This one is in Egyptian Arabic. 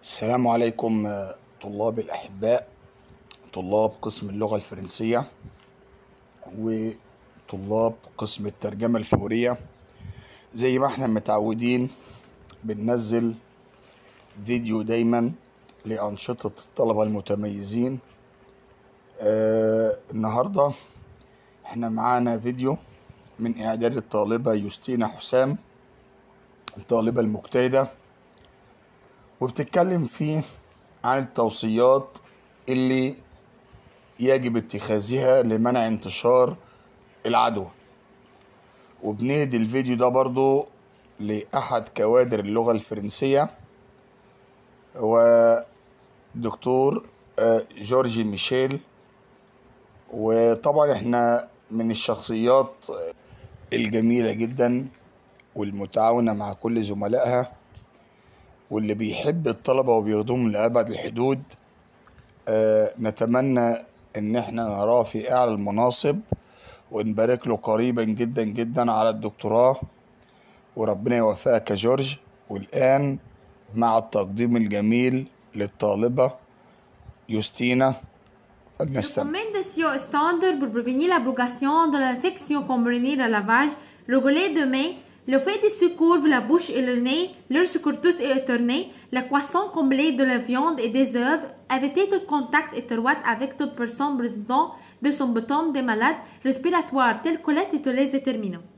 السلام عليكم آه، طلاب الأحباء طلاب قسم اللغة الفرنسية وطلاب قسم الترجمة الفورية زي ما احنا متعودين بننزل فيديو دايما لأنشطة الطلبة المتميزين آه النهاردة احنا معانا فيديو من إعداد الطالبة يوستينا حسام الطالبة المجتهدة وبتتكلم فيه عن التوصيات اللي يجب اتخاذها لمنع انتشار العدوى وبنهدي الفيديو ده برضو لأحد كوادر اللغة الفرنسية ودكتور آه، جورجي ميشيل وطبعا احنا من الشخصيات الجميلة جدا والمتعاونة مع كل زملائها واللي بيحب الطلبة وبيخدمهم لأبعد الحدود آه نتمنى إن احنا نراه في أعلى المناصب ونبارك له قريبا جدا جدا على الدكتوراه وربنا يوفقك يا جورج والآن مع التقديم الجميل للطالبة يوستينا فلنستمع Recommandations standard pour prévenir l'abrogation de l'infection combinée de lavage, rigoler de main, le fait de secours la bouche et le nez, leur secoutus et éterné, la cuisson comblée de la viande et des œufs, éviter de contact étroit avec toute personne présentant de son symptômes des malades respiratoires tels que les et les déterminants.